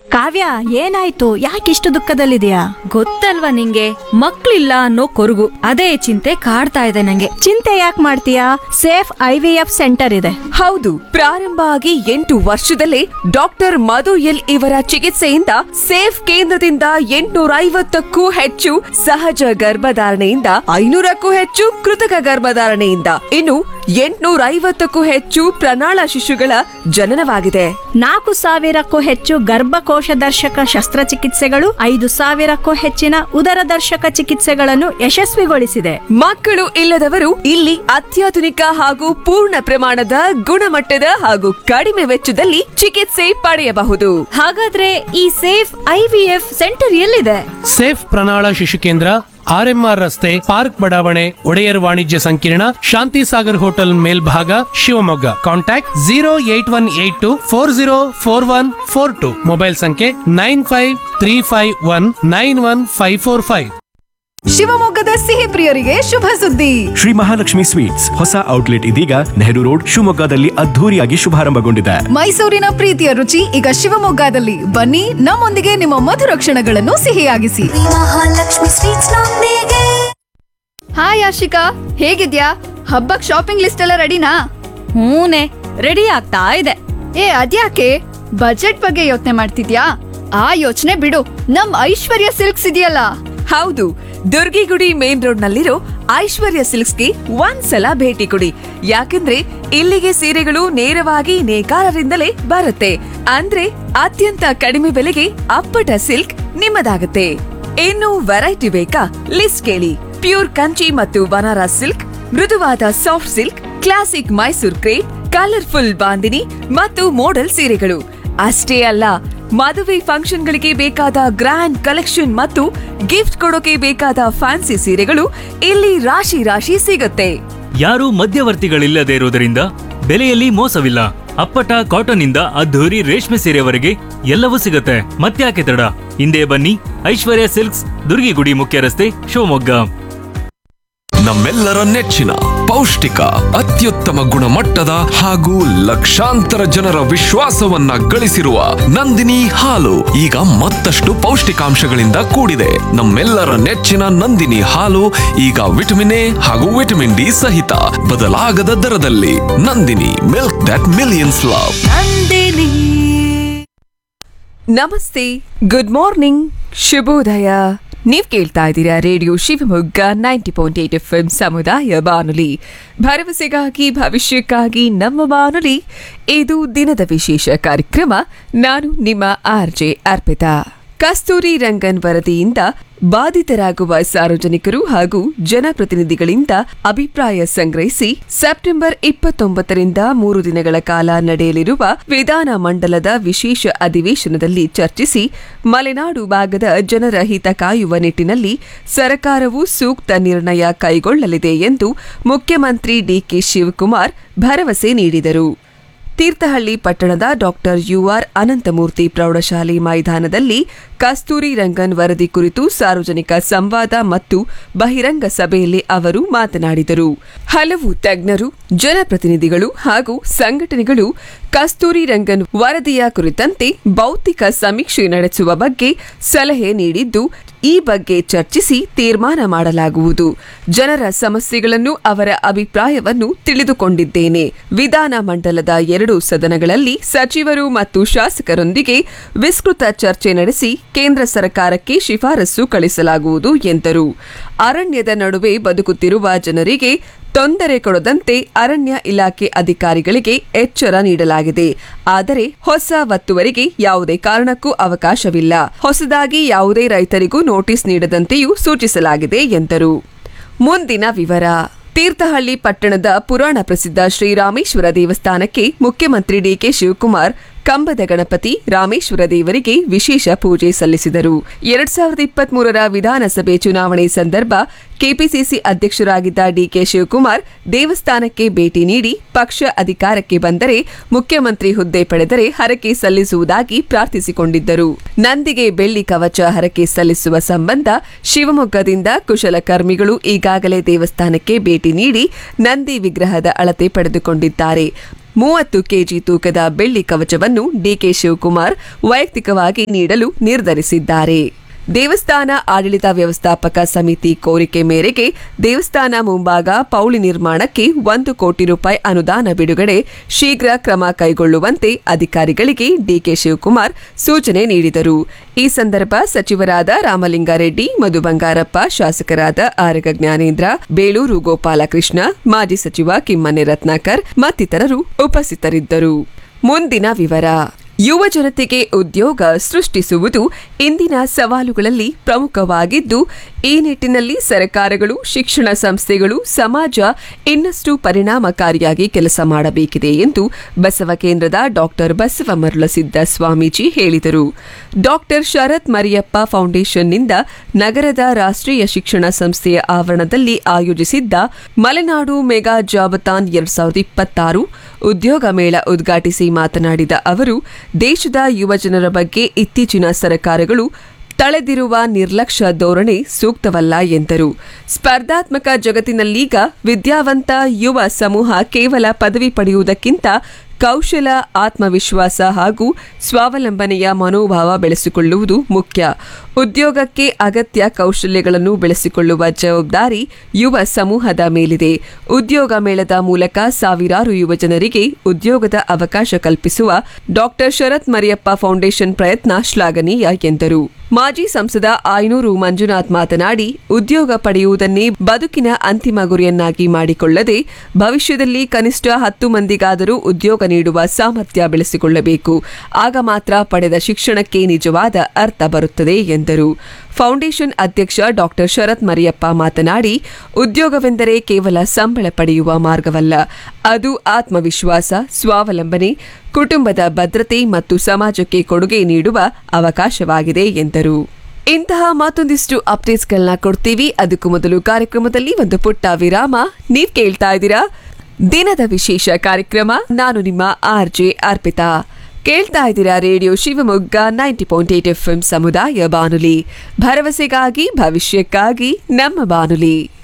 ಕಾವ್ಯ ಏನಾಯ್ತು ಯಾಕಿಷ್ಟು ದುಃಖದಲ್ಲಿದೆಯಾ ಗೊತ್ತಲ್ವಾ ನಿಂಗೆ ಮಕ್ಳಿಲ್ಲ ಅನ್ನೋ ಕೊರಗು ಅದೇ ಚಿಂತೆ ಕಾಡ್ತಾ ಇದೆ ನಂಗೆ ಚಿಂತೆ ಯಾಕೆ ಮಾಡ್ತೀಯಾ safe I V F centre ಇದೆ ಹೌದು ಪ್ರಾರಂಭ ಆಗಿ ಎಂಟು ವರ್ಷದಲ್ಲೇ ಡಾಕ್ಟರ್ ಮಧು ಎಲ್ ಇವರ ಚಿಕಿತ್ಸೆಯಿಂದ ಸೇಫ್ ಕೇಂದ್ರದಿಂದ ಎಂಟುನೂರ ಐವತ್ತಕ್ಕೂ ಹೆಚ್ಚು ಸಹಜ ಗರ್ಭಧಾರಣೆಯಿಂದ ಐನೂರಕ್ಕೂ ಹೆಚ್ಚು ಕೃತಕ ಗರ್ಭಧಾರಣೆಯಿಂದ ಇನ್ನು ಎಂಟುನೂರ ಐವತ್ತಕ್ಕೂ ಹೆಚ್ಚು ಪ್ರಣಾಳ ಶಿಶುಗಳ ಜನನವಾಗಿದೆ ನಾಲ್ಕು ಸಾವಿರಕ್ಕೂ ಹೆಚ್ಚು ಗರ್ಭಕೋಶ ದರ್ಶಕ ಶಸ್ತ್ರಚಿಕಿತ್ಸೆಗಳು ಐದು ಸಾವಿರಕ್ಕೂ ಹೆಚ್ಚಿನ ಉದರ ದರ್ಶಕ ಚಿಕಿತ್ಸೆಗಳನ್ನು ಯಶಸ್ವಿಗೊಳಿಸಿದೆ ಮಕ್ಕಳು ಇಲ್ಲದವರು ಇಲ್ಲಿ ಅತ್ಯಾಧುನಿಕ ಹಾಗೂ ಪೂರ್ಣ ಪ್ರಮಾಣದ ಗುಣಮಟ್ಟದ ಹಾಗೂ ಕಡಿಮೆ ವೆಚ್ಚದಲ್ಲಿ ಚಿಕಿತ್ಸೆ ಪಡೆಯಬಹುದು ಹಾಗಾದ್ರೆ ಈ safe I V F centre ಎಲ್ಲಿದೆ ಸೇಫ್ ಪ್ರಣಾಳ ಶಿಶು ಕೇಂದ್ರ ಆರ್ಎಂಆರ್ ರಸ್ತೆ ಪಾರ್ಕ್ ಬಡಾವಣೆ ಒಡೆಯರ್ ವಾಣಿಜ್ಯ ಸಂಕೀರ್ಣ ಶಾಂತಿ ಸಾಗರ್ ಹೋಟೆಲ್ ಮೇಲ್ಭಾಗ Shivamogga contact zero eight one eight two four zero four one four two mobile ಸಂಖ್ಯೆ nine five three five one nine one five four five ಶಿವಮೊಗ್ಗದ ಸಿಹಿ ಪ್ರಿಯರಿಗೆ ಶುಭ ಸುದ್ದಿ ಶ್ರೀ ಮಹಾಲಕ್ಷ್ಮಿ ಸ್ವೀಟ್ಸ್ ಹೊಸ ಔಟ್ಲೆಟ್ ಇದೀಗ ನೆಹರು ರೋಡ್ ಶಿವಮೊಗ್ಗದಲ್ಲಿ ಅದ್ಧೂರಿಯಾಗಿ ಶುಭಾರಂಭಗೊಂಡಿದೆ ಮೈಸೂರಿನ ಪ್ರೀತಿಯ ರುಚಿ ಈಗ ಶಿವಮೊಗ್ಗದಲ್ಲಿ ಬನ್ನಿ ನಮ್ಮೊಂದಿಗೆ ನಿಮ್ಮ ಮಧುರ ಕ್ಷಣಗಳನ್ನು ಸಿಹಿಯಾಗಿಸಿ ಮಹಾಲಕ್ಷ್ಮಿ ಸ್ವೀಟ್ಸ್ ನೊಂದಿಗೆ ಹಾಯ್ ಆಶಿಕಾ ಹೇಗಿದ್ಯಾ ಹಬ್ಬಕ್ ಶಾಪಿಂಗ್ ಲಿಸ್ಟ್ ಎಲ್ಲ ರೆಡಿನಾ ಹೂನೆ ರೆಡಿ ಆಗ್ತಾ ಇದೆ ಏ ಅದ್ಯಾಕೆ ಬಜೆಟ್ ಬಗ್ಗೆ ಯೋಚನೆ ಮಾಡ್ತಿದ್ಯಾ ಆ ಯೋಚನೆ ಬಿಡು ನಮ್ ಐಶ್ವರ್ಯ ಸಿಲ್ಕ್ಸ್ ಇದೆಯಲ್ಲ ಹೌದು ದುರ್ಗಿಗುಡಿ ಮೇನ್ ರೋಡ್ ನಲ್ಲಿರೋ ಐಶ್ವರ್ಯ ಸಿಲ್ಕ್ಸ್ಗೆ ಒಂದ್ಸಲ ಭೇಟಿ ಕೊಡಿ ಯಾಕಂದ್ರೆ ಇಲ್ಲಿಗೆ ಸೀರೆಗಳು ನೇರವಾಗಿ ನೇಕಾರರಿಂದಲೇ ಬರುತ್ತೆ ಅಂದ್ರೆ ಅತ್ಯಂತ ಕಡಿಮೆ ಬೆಲೆಗೆ ಅಪ್ಪಟ ಸಿಲ್ಕ್ ನಿಮ್ಮದಾಗುತ್ತೆ ಇನ್ನು ವೆರೈಟಿ ಬೇಕಾ ಲಿಸ್ಟ್ ಕೇಳಿ ಪ್ಯೂರ್ ಕಂಚಿ ಮತ್ತು ಬನಾರಸ್ ಸಿಲ್ಕ್ ಮೃದುವಾದ soft silk classic Mysore crepe colourful bandhani ಮತ್ತು ಮೋಡಲ್ ಸೀರೆಗಳು ಅಷ್ಟೇ ಅಲ್ಲ ಮದುವೆ ಫಂಕ್ಷನ್ಗಳಿಗೆ ಬೇಕಾದ ಗ್ರ್ಯಾಂಡ್ ಕಲೆಕ್ಷನ್ ಮತ್ತು ಗಿಫ್ಟ್ ಕೊಡೋಕೆ ಬೇಕಾದ ಫ್ಯಾನ್ಸಿ ಸೀರೆಗಳು ಇಲ್ಲಿ ರಾಶಿ ರಾಶಿ ಸಿಗುತ್ತೆ ಯಾರೂ ಮಧ್ಯವರ್ತಿಗಳಿಲ್ಲದೆ ಇರುವುದರಿಂದ ಬೆಲೆಯಲ್ಲಿ ಮೋಸವಿಲ್ಲ ಅಪ್ಪಟ ಕಾಟನ್ ಇಂದ ಅದ್ಧೂರಿ ರೇಷ್ಮೆ ಸೀರೆವರೆಗೆ ಎಲ್ಲವೂ ಸಿಗುತ್ತೆ ಮತ್ತ್ಯಾಕೆ ತಡ ಹಿಂದೆ ಬನ್ನಿ ಐಶ್ವರ್ಯ ಸಿಲ್ಕ್ಸ್ ದುರ್ಗಿಗುಡಿ ಮುಖ್ಯ ರಸ್ತೆ ಶಿವಮೊಗ್ಗ ನಮ್ಮೆಲ್ಲರ ನೆಚ್ಚಿನ ಪೌಷ್ಟಿಕ ಅತ್ಯುತ್ತಮ ಗುಣಮಟ್ಟದ ಹಾಗೂ ಲಕ್ಷಾಂತರ ಜನರ ವಿಶ್ವಾಸವನ್ನ ಗಳಿಸಿರುವ ನಂದಿನಿ ಹಾಲು ಈಗ ಮತ್ತಷ್ಟು ಪೌಷ್ಟಿಕಾಂಶಗಳಿಂದ ಕೂಡಿದೆ ನಮ್ಮೆಲ್ಲರ ನೆಚ್ಚಿನ ನಂದಿನಿ ಹಾಲು ಈಗ ವಿಟಮಿನ್ ಎ ಹಾಗೂ ವಿಟಮಿನ್ ಡಿ ಸಹಿತ ಬದಲಾಗದ ದರದಲ್ಲಿ Nandini milk that millions love ನಮಸ್ತೆ ಗುಡ್ ಮಾರ್ನಿಂಗ್ ಶುಭೋದಯ ನೀವ್ ಕೇಳ್ತಾ ಇದ್ದೀರಾ radio Shivamogga ninety point eight F M ಸಮುದಾಯ ಬಾನುಲಿ ಭರವಸೆಗಾಗಿ ಭವಿಷ್ಯಕ್ಕಾಗಿ ನಮ್ಮ ಬಾನುಲಿ ಇದು ದಿನದ ವಿಶೇಷ ಕಾರ್ಯಕ್ರಮ ನಾನು ನಿಮ್ಮ ಆರ್ ಜೆ ಅರ್ಪಿತಾ ಕಸ್ತೂರಿ ರಂಗನ್ ವರದಿಯಿಂದ ಬಾಧಿತರಾಗುವ ಸಾರ್ವಜನಿಕರು ಹಾಗೂ ಜನಪ್ರತಿನಿಧಿಗಳಿಂದ ಅಭಿಪ್ರಾಯ ಸಂಗ್ರಹಿಸಿ ಸೆಪ್ಟೆಂಬರ್ ಇಪ್ಪತ್ತೊಂಬತ್ತರಿಂದ ಮೂರು ದಿನಗಳ ಕಾಲ ನಡೆಯಲಿರುವ ವಿಧಾನ ಮಂಡಲದ ವಿಶೇಷ ಅಧಿವೇಶನದಲ್ಲಿ ಚರ್ಚಿಸಿ ಮಲೆನಾಡು ಭಾಗದ ಜನರ ಹಿತ ಕಾಯುವ ನಿಟ್ಟಿನಲ್ಲಿ ಸರ್ಕಾರವು ಸೂಕ್ತ ನಿರ್ಣಯ ಕೈಗೊಳ್ಳಲಿದೆ ಎಂದು ಮುಖ್ಯಮಂತ್ರಿ ಡಿಕೆ ಶಿವಕುಮಾರ್ ಭರವಸೆ ನೀಡಿದರು ತೀರ್ಥಹಳ್ಳಿ ಪಟ್ಟಣದ ಡಾಕ್ಟರ್ ಯುಆರ್ ಅನಂತಮೂರ್ತಿ ಪ್ರೌಢಶಾಲೆ ಮೈದಾನದಲ್ಲಿ ಕಸ್ತೂರಿ ರಂಗನ್ ವರದಿ ಕುರಿತು ಸಾರ್ವಜನಿಕ ಸಂವಾದ ಮತ್ತು ಬಹಿರಂಗ ಸಭೆಯಲ್ಲಿ ಅವರು ಮಾತನಾಡಿದರು ಹಲವು ತಜ್ಞರು ಜನಪ್ರತಿನಿಧಿಗಳು ಹಾಗೂ ಸಂಘಟನೆಗಳು ಕಸ್ತೂರಿ ರಂಗನ್ ವರದಿಯ ಕುರಿತಂತೆ ಭೌತಿಕ ಸಮೀಕ್ಷೆ ನಡೆಸುವ ಬಗ್ಗೆ ಸಲಹೆ ನೀಡಿದ್ದು ಈ ಬಗ್ಗೆ ಚರ್ಚಿಸಿ ತೀರ್ಮಾನ ಮಾಡಲಾಗುವುದು ಜನರ ಸಮಸ್ಯೆಗಳನ್ನು ಅವರ ಅಭಿಪ್ರಾಯವನ್ನು ತಿಳಿದುಕೊಂಡಿದ್ದೇನೆ ವಿಧಾನ ಮಂಡಲದ ಎರಡು ಸದನಗಳಲ್ಲಿ ಸಚಿವರು ಮತ್ತು ಶಾಸಕರೊಂದಿಗೆ ವಿಸ್ತೃತ ಚರ್ಚೆ ನಡೆಸಿ ಕೇಂದ್ರ ಸರ್ಕಾರಕ್ಕೆ ಶಿಫಾರಸು ಕಳಿಸಲಾಗುವುದು ಎಂದರು ಅರಣ್ಯದ ನಡುವೆ ಬದುಕುತ್ತಿರುವ ಜನರಿಗೆ ತೊಂದರೆ ಕೊಡದಂತೆ ಅರಣ್ಯ ಇಲಾಖೆ ಅಧಿಕಾರಿಗಳಿಗೆ ಎಚ್ಚರ ನೀಡಲಾಗಿದೆ ಆದರೆ ಹೊಸ ಒತ್ತುವರಿಗೆ ಯಾವುದೇ ಕಾರಣಕ್ಕೂ ಅವಕಾಶವಿಲ್ಲ ಹೊಸದಾಗಿ ಯಾವುದೇ ರೈತರಿಗೂ ನೋಟಿಸ್ ನೀಡದಂತೆಯೂ ಸೂಚಿಸಲಾಗಿದೆ ಎಂದರು ಮುಂದಿನ ವಿವರ ತೀರ್ಥಹಳ್ಳಿ ಪಟ್ಟಣದ ಪುರಾಣ ಪ್ರಸಿದ್ಧ ಶ್ರೀರಾಮೇಶ್ವರ ದೇವಸ್ಥಾನಕ್ಕೆ ಮುಖ್ಯಮಂತ್ರಿ ಡಿಕೆ ಶಿವಕುಮಾರ್ ಕಂಬದ ಗಣಪತಿ ರಾಮೇಶ್ವರ ದೇವರಿಗೆ ವಿಶೇಷ ಪೂಜೆ ಸಲ್ಲಿಸಿದರು ಎರಡ್ ಸಾವಿರದ ಇಪ್ಪತ್ತ್ ಮೂರರ ವಿಧಾನಸಭೆ ಚುನಾವಣೆ ಸಂದರ್ಭ ಕೆಪಿಸಿಸಿ ಅಧ್ಯಕ್ಷರಾಗಿದ್ದ ಡಿಕೆ ಶಿವಕುಮಾರ್ ದೇವಸ್ಥಾನಕ್ಕೆ ಭೇಟಿ ನೀಡಿ ಪಕ್ಷ ಅಧಿಕಾರಕ್ಕೆ ಬಂದರೆ ಮುಖ್ಯಮಂತ್ರಿ ಹುದ್ದೆ ಪಡೆದರೆ ಹರಕೆ ಸಲ್ಲಿಸುವುದಾಗಿ ಪ್ರಾರ್ಥಿಸಿಕೊಂಡಿದ್ದರು ನಂದಿಗೆ ಬೆಳ್ಳಿ ಕವಚ ಹರಕೆ ಸಲ್ಲಿಸುವ ಸಂಬಂಧ ಶಿವಮೊಗ್ಗದಿಂದ ಕುಶಲಕರ್ಮಿಗಳು ಈಗಾಗಲೇ ದೇವಸ್ಥಾನಕ್ಕೆ ಭೇಟಿ ನೀಡಿ ನಂದಿ ವಿಗ್ರಹದ ಅಳತೆ ಪಡೆದುಕೊಂಡಿದ್ದಾರೆ ಮೂವತ್ತು ಕೆಜಿ ತೂಕದ ಬೆಳ್ಳಿ ಕವಚವನ್ನು ಡಿಕೆ ಶಿವಕುಮಾರ್ ವೈಯಕ್ತಿಕವಾಗಿ ನೀಡಲು ನಿರ್ಧರಿಸಿದ್ದಾರೆ ದೇವಸ್ಥಾನ ಆಡಳಿತ ವ್ಯವಸ್ಥಾಪಕ ಸಮಿತಿ ಕೋರಿಕೆ ಮೇರೆಗೆ ದೇವಸ್ಥಾನ ಮುಂಭಾಗ ಪೌಳಿ ನಿರ್ಮಾಣಕ್ಕೆ ಒಂದು ಕೋಟಿ ರೂಪಾಯಿ ಅನುದಾನ ಬಿಡುಗಡೆ ಶೀಘ್ರ ಕ್ರಮ ಕೈಗೊಳ್ಳುವಂತೆ ಅಧಿಕಾರಿಗಳಿಗೆ ಡಿಕೆ ಶಿವಕುಮಾರ್ ಸೂಚನೆ ನೀಡಿದರು ಈ ಸಂದರ್ಭ ಸಚಿವರಾದ ರಾಮಲಿಂಗಾರೆಡ್ಡಿ ಮಧು ಬಂಗಾರಪ್ಪ ಶಾಸಕರಾದ ಆರಗ ಜ್ಞಾನೇಂದ್ರ ಬೇಳೂರು ಗೋಪಾಲಕೃಷ್ಣ ಮಾಜಿ ಸಚಿವ ಕಿಮ್ಮನೆ ರತ್ನಾಕರ್ ಮತ್ತಿತರರು ಉಪಸ್ಥಿತರಿದ್ದರು ಮುಂದಿನ ವಿವರ ಯುವ ಜನತೆಗೆ ಉದ್ಯೋಗ ಸೃಷ್ಟಿಸುವುದು ಇಂದಿನ ಸವಾಲುಗಳಲ್ಲಿ ಪ್ರಮುಖವಾಗಿದ್ದು ಈ ನಿಟ್ಟಿನಲ್ಲಿ ಸರ್ಕಾರಗಳು ಶಿಕ್ಷಣ ಸಂಸ್ಥೆಗಳು ಸಮಾಜ ಇನ್ನಷ್ಟು ಪರಿಣಾಮಕಾರಿಯಾಗಿ ಕೆಲಸ ಮಾಡಬೇಕಿದೆ ಎಂದು ಬಸವ ಕೇಂದ್ರದ ಡಾಕ್ಟರ್ ಬಸವ ಮರುಳಸಿದ್ದ ಸ್ವಾಮೀಜಿ ಹೇಳಿದರು ಡಾಕ್ಟರ್ ಶರತ್ ಮರಿಯಪ್ಪ ಫೌಂಡೇಶನ್ನಿಂದ ನಗರದ ರಾಷ್ಟ್ರೀಯ ಶಿಕ್ಷಣ ಸಂಸ್ಥೆಯ ಆವರಣದಲ್ಲಿ ಆಯೋಜಿಸಿದ್ದ ಮಲೆನಾಡು ಮೆಗಾ ಜಾಬತಾನ್ ಎರಡ್ ಸಾವಿರದ ಇಪ್ಪತ್ತಾರು ಉದ್ಯೋಗ ಮೇಳ ಉದ್ಘಾಟಿಸಿ ಮಾತನಾಡಿದ ಅವರು ದೇಶದ ಯುವಜನರ ಬಗ್ಗೆ ಇತ್ತೀಚಿನ ಸರ್ಕಾರಗಳು ತಳೆದಿರುವ ನಿರ್ಲಕ್ಷ್ಯ ಧೋರಣೆ ಸೂಕ್ತವಲ್ಲ ಎಂದರು ಸ್ಪರ್ಧಾತ್ಮಕ ಜಗತ್ತಿನಲ್ಲೀಗ ವಿದ್ಯಾವಂತ ಯುವ ಸಮೂಹ ಕೇವಲ ಪದವಿ ಪಡೆಯುವುದಕ್ಕಿಂತ ಕೌಶಲ ಆತ್ಮವಿಶ್ವಾಸ ಹಾಗೂ ಸ್ವಾವಲಂಬನೆಯ ಮನೋಭಾವ ಬೆಳೆಸಿಕೊಳ್ಳುವುದು ಮುಖ್ಯ ಉದ್ಯೋಗಕ್ಕೆ ಅಗತ್ಯ ಕೌಶಲ್ಯಗಳನ್ನು ಬೆಳೆಸಿಕೊಳ್ಳುವ ಜವಾಬ್ದಾರಿ ಯುವ ಸಮೂಹದ ಮೇಲಿದೆ ಉದ್ಯೋಗ ಮೇಳದ ಮೂಲಕ ಸಾವಿರಾರು ಯುವಜನರಿಗೆ ಉದ್ಯೋಗದ ಅವಕಾಶ ಕಲ್ಪಿಸುವ ಡಾಕ್ಟರ್ ಶರತ್ ಮರಿಯಪ್ಪ ಫೌಂಡೇಶನ್ ಪ್ರಯತ್ನ ಶ್ಲಾಘನೀಯ ಎಂದರು ಮಾಜಿ ಸಂಸದ ಆಯನೂರು ಮಂಜುನಾಥ್ ಮಾತನಾಡಿ ಉದ್ಯೋಗ ಪಡೆಯುವುದನ್ನೇ ಬದುಕಿನ ಅಂತಿಮ ಗುರಿಯನ್ನಾಗಿ ಮಾಡಿಕೊಳ್ಳದೆ ಭವಿಷ್ಯದಲ್ಲಿ ಕನಿಷ್ಠ ಹತ್ತು ಮಂದಿಗಾದರೂ ಉದ್ಯೋಗ ನೀಡುವ ಸಾಮರ್ಥ್ಯ ಬೆಳೆಸಿಕೊಳ್ಳಬೇಕು ಆಗ ಮಾತ್ರ ಪಡೆದ ಶಿಕ್ಷಣಕ್ಕೆ ನಿಜವಾದ ಅರ್ಥ ಬರುತ್ತದೆ ಎಂದರು ಫೌಂಡೇಶನ್ ಅಧ್ಯಕ್ಷ ಡಾಕ್ಟರ್ ಶರತ್ ಮರಿಯಪ್ಪ ಮಾತನಾಡಿ ಉದ್ಯೋಗವೆಂದರೆ ಕೇವಲ ಸಂಬಳ ಪಡೆಯುವ ಮಾರ್ಗವಲ್ಲ ಅದು ಆತ್ಮವಿಶ್ವಾಸ ಸ್ವಾವಲಂಬನೆ ಕುಟುಂಬದ ಭದ್ರತೆ ಮತ್ತು ಸಮಾಜಕ್ಕೆ ಕೊಡುಗೆ ನೀಡುವ ಅವಕಾಶವಾಗಿದೆ ಎಂದರು ಇಂತಹ ಮತ್ತೊಂದಿಷ್ಟು ಅಪ್ಡೇಟ್ಸ್ಗಳನ್ನ ಕೊಡ್ತೀವಿ ಅದಕ್ಕೂ ಮೊದಲು ಕಾರ್ಯಕ್ರಮದಲ್ಲಿ ಒಂದು ಪುಟ್ಟ ವಿರಾಮ ನೀವ್ ಕೇಳ್ತಾ ಇದ್ದೀರಾ ದಿನದ ವಿಶೇಷ ಕಾರ್ಯಕ್ರಮ ನಾನು ನಿಮ್ಮ ಆರ್ ಜೆ ಅರ್ಪಿತಾ ಕೇಳ್ತಾ ಇದ್ದೀರಾ radio Shivamogga ninety point eight F ಸಮುದಾಯ ಬಾನುಲಿ ಭರವಸೆಗಾಗಿ ಭವಿಷ್ಯಕ್ಕಾಗಿ ನಮ್ಮ ಬಾನುಲಿ